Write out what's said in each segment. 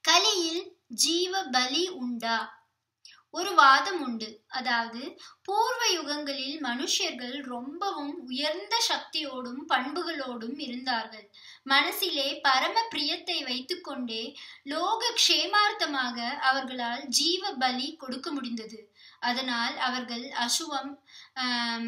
கலியில் ஜீவ பலி உண்டா ஒரு வாதம் உண்டு அதாவது பூர்வ யுகங்களில் மனுஷர்கள் ரொம்பவும் உயர்ந்த சக்தியோடும் பண்புகளோடும் இருந்தார்கள் மனசிலே பரம பிரியத்தை வைத்துக்கொண்டே லோக க்ஷேமார்த்தமாக அவர்களால் ஜீவ பலி கொடுக்க முடிந்தது அதனால் அவர்கள் அசுவம் ஆம்,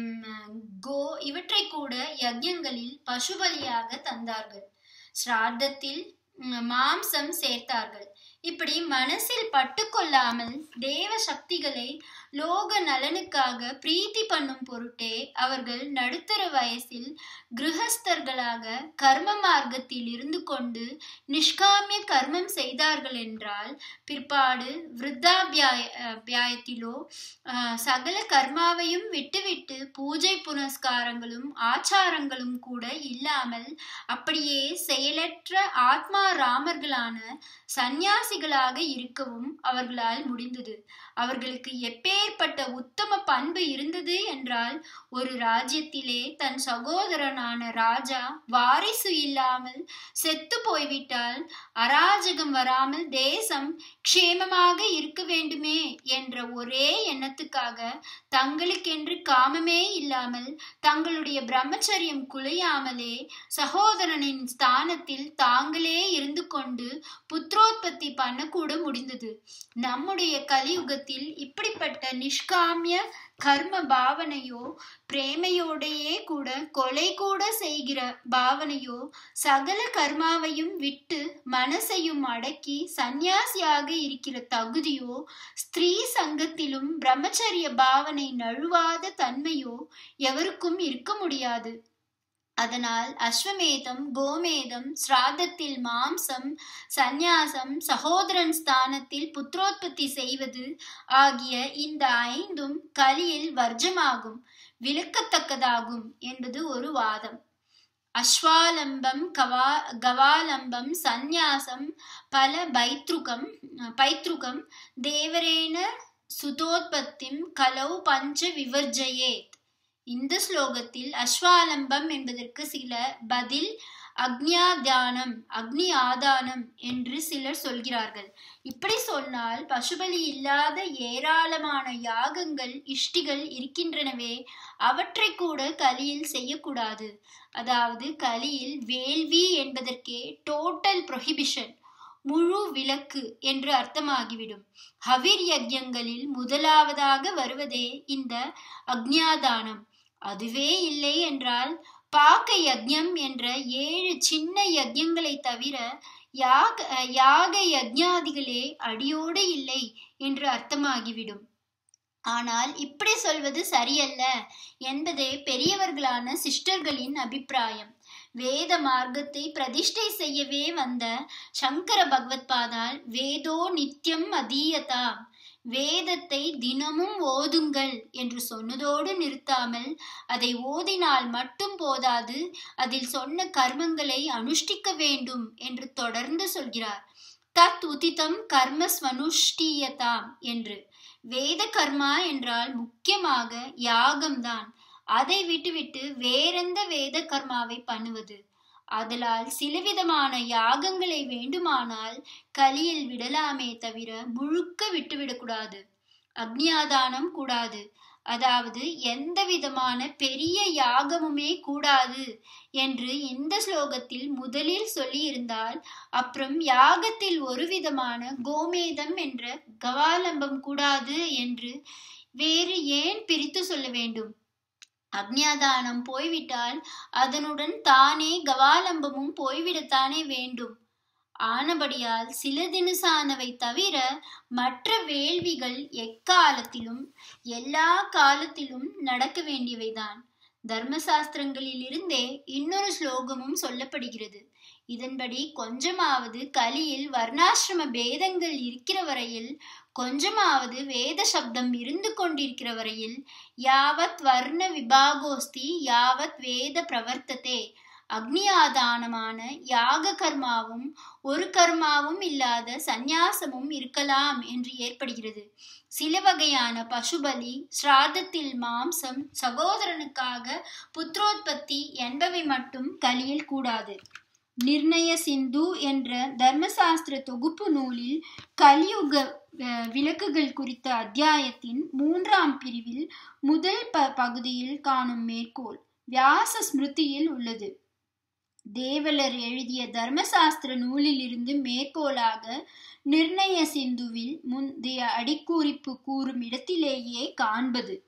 கோ இவற்றை கூட யஜ்யங்களில் பசுபலியாக தந்தார்கள் ஸ்ரார்த்தத்தில் ம், மாம்சம் சேர்த்தார்கள் இப்படி மனசில் பட்டுக்கொள்ளாமல் தேவ சக்திகளை லோக நலனுக்காக பிரீத்தி பண்ணும் பொருட்டே அவர்கள் நடுத்தர வயசில் கிருஹஸ்தர்களாக கர்ம மார்க்கத்தில் இருந்து கொண்டு நிஷ்காமிய கர்மம் செய்தார்கள் என்றால் பிற்பாடு விருத்தாபியாய அபியாயத்திலோ ஆஹ், சகல கர்மாவையும் விட்டுவிட்டு பூஜை புனஸ்காரங்களும் ஆச்சாரங்களும் கூட இல்லாமல் அப்படியே செயலற்ற ஆத்மா ராமர்களான சந்நியாசிகளாக இருக்கவும் அவர்களால் முடிந்தது அவர்களுக்கு எப்பேற்பட்ட உத்தம பண்பு இருந்தது என்றால் ஒரு ராஜ்யத்திலே தன் சகோதரனான ராஜா வாரிசு இல்லாமல் செத்து போய்விட்டால் அராஜகம் வராமல் தேசம் க்ஷேமமாக இருக்க வேண்டுமே என்ற ஒரே எண்ணத்துக்காக தங்களுக்கென்று காமமே இல்லாமல் தங்களுடைய பிரம்மச்சரியம் குலையாமலே சகோதரனின் ஸ்தானத்தில் தாங்களே இருந்து கொண்டு புத்திரோத்பத்தி பண்ணக்கூட முடிந்தது நம்முடைய கலியுகத்தில் இப்படிப்பட்ட நிஷ்காமிய கர்ம பாவனையோ பிரேமையோடையே கூட கொலை கூட செய்கிற பாவனையோ சகல கர்மாவையும் விட்டு மனசையும் அடக்கி சந்நியாசியாக இருக்கிற தகுதியோ ஸ்திரீ சங்கத்திலும் பிரம்மச்சரிய பாவனை நழுவாத தன்மையோ எவருக்கும் இருக்க முடியாது அதனால் அஸ்வமேதம் கோமேதம் சிராதத்தில் மாம்சம் சந்நியாசம் சகோதரன் ஸ்தானத்தில் புத்திரோத்பத்தி செய்வது ஆகிய இந்த ஐந்தும் கலியில் வர்ஜமாகும் விலக்கத்தக்கதாகும் என்பது ஒரு வாதம் அஸ்வாலம்பம் கவா கவாலம்பம் சந்நியாசம் பல பைத்ருகம் பைத்ருகம் தேவரேன சுதோத்பத்திம் கலௌ பஞ்ச விவர்ஜயேத் இந்த ஸ்லோகத்தில் அஸ்வாலம்பம் என்பதற்கு சில பதில் அக்னியாதானம் அக்னி ஆதானம் என்று சிலர் சொல்கிறார்கள் இப்படி சொன்னால் பசுபலி இல்லாத ஏராளமான யாகங்கள் இஷ்டிகள் இருக்கின்றனவே அவற்றை கூட கலியில் செய்யக்கூடாது அதாவது கலியில் வேள்வி என்பதற்கே டோட்டல் ப்ரொஹிபிஷன் முழு விலக்கு என்று அர்த்தமாகிவிடும் ஹவிர் யஜ்யங்களில் முதலாவதாக வருவதே இந்த அக்ஞாதானம் அதுவே இல்லை என்றால் பாக்க யஜ்யம் என்ற ஏழு சின்ன யஜ்யங்களை தவிர யாக யாக யஜ்ஞாதிகளே அடியோடு இல்லை என்று அர்த்தமாகிவிடும் ஆனால் இப்படி சொல்வது சரியல்ல என்பதே பெரியவர்களான சிஸ்டர்களின் அபிப்பிராயம் வேத மார்க்கத்தை பிரதிஷ்டை செய்யவே வந்த சங்கர பகவத்பாதால் வேதோ நித்தியம் அதீயதா வேதத்தை தினமும் ஓதுங்கள் என்று சொன்னதோடு நிறுத்தாமல் அதை ஓதினால் மட்டும் போதாது அதில் சொன்ன கர்மங்களை அனுஷ்டிக்க வேண்டும் என்று தொடர்ந்து சொல்கிறார் தத் உதிதம் கர்ம ஸ்வனுஷ்டீயதாம் என்று வேத கர்மா என்றால் முக்கியமாக யாகம்தான் அதை விட்டுவிட்டு வேறெந்த வேத கர்மாவை பண்ணுவது அதலால் சிலவிதமான யாகங்களை வேண்டுமானால் கலியில் விடலாமே தவிர முழுக்க விட்டுவிடக்கூடாது அக்னியாதானம் கூடாது அதாவது எந்த விதமான பெரிய யாகமுமே கூடாது என்று இந்த ஸ்லோகத்தில் முதலில் சொல்லியிருந்தால் அப்புறம் யாகத்தில் ஒரு விதமான கோமேதம் என்ற கவாலம்பம் கூடாது என்று வேறு ஏன் பிரித்து சொல்ல வேண்டும் அக்னியாதானம் போய்விட்டால் அதனுடன் தானே கவாலம்பமும் போய்விடத்தானே வேண்டும் ஆனபடியால் சில தினுசானவை தவிர மற்ற வேள்விகள் எக்காலத்திலும் எல்லா காலத்திலும் நடக்க வேண்டியவைதான் தர்மசாஸ்திரங்களில் இருந்தே இன்னொரு ஸ்லோகமும் சொல்லப்படுகிறது இதன்படி கொஞ்சமாவது கலியில் வர்ணாசிரம பேதங்கள் இருக்கிற வரையில் கொஞ்சமாவது வேத சப்தம் இருந்து கொண்டிருக்கிற வரையில் யாவத் வர்ண விபாகோஸ்தி யாவத் வேத பிரவர்த்ததே அக்னியாதானமான யாக கர்மாவும் ஒரு கர்மாவும் இல்லாத சந்நியாசமும் இருக்கலாம் என்று ஏற்படுகிறது சில வகையான பசுபலி ஸ்ராதத்தில் மாம்சம் சகோதரனுக்காக புத்திரோத்பத்தி என்பவை மட்டும் கலியில் கூடாது நிர்ணய சிந்து என்ற தர்மசாஸ்திர தொகுப்பு நூலில் கலியுக அஹ், விளக்குகள் குறித்த அத்தியாயத்தின் மூன்றாம் பிரிவில் முதல் ப பகுதியில் காணும் மேற்கோள் வியாச ஸ்மிருதியில் உள்ளது தேவலர் எழுதிய தர்மசாஸ்திர நூலிலிருந்து மேற்கோளாக நிர்ணய சிந்துவில் முந்தைய அடிக்குறிப்பு கூறும் இடத்திலேயே காண்பது